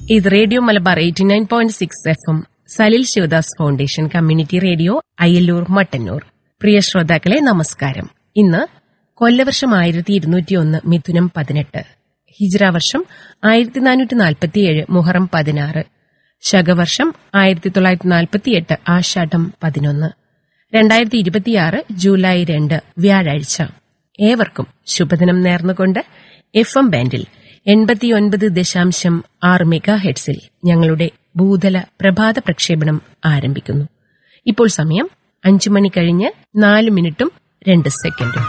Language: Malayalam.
ഇത് radio Malabar eighty nine point six F M Salil Sivadas foundation community radio Ayyallur Mattannur പ്രിയ ശ്രോതാക്കളെ നമസ്കാരം ഇന്ന് കൊല്ലവർഷം ആയിരത്തി ഇരുന്നൂറ്റിയൊന്ന് മിഥുനം പതിനെട്ട് ഹിജ്ര വർഷം ആയിരത്തി നാനൂറ്റി നാൽപ്പത്തിയേഴ് മുഹറം പതിനാറ് ശകവർഷം ആയിരത്തി തൊള്ളായിരത്തി നാൽപ്പത്തിയെട്ട് ആഷാഢം പതിനൊന്ന് രണ്ടായിരത്തി ഇരുപത്തിയാറ് ജൂലൈ രണ്ട് വ്യാഴാഴ്ച ഏവർക്കും ശുഭദിനം നേർന്നുകൊണ്ട് എഫ് എം ബാൻഡിൽ എൺപത്തിയൊൻപത് ദശാംശം ആറ് മെഗാ ഹെഡ്സിൽ ഞങ്ങളുടെ ഭൂതല പ്രഭാത പ്രക്ഷേപണം ആരംഭിക്കുന്നു ഇപ്പോൾ സമയം അഞ്ചു മണി കഴിഞ്ഞ് നാല് മിനിറ്റും രണ്ട് സെക്കൻഡും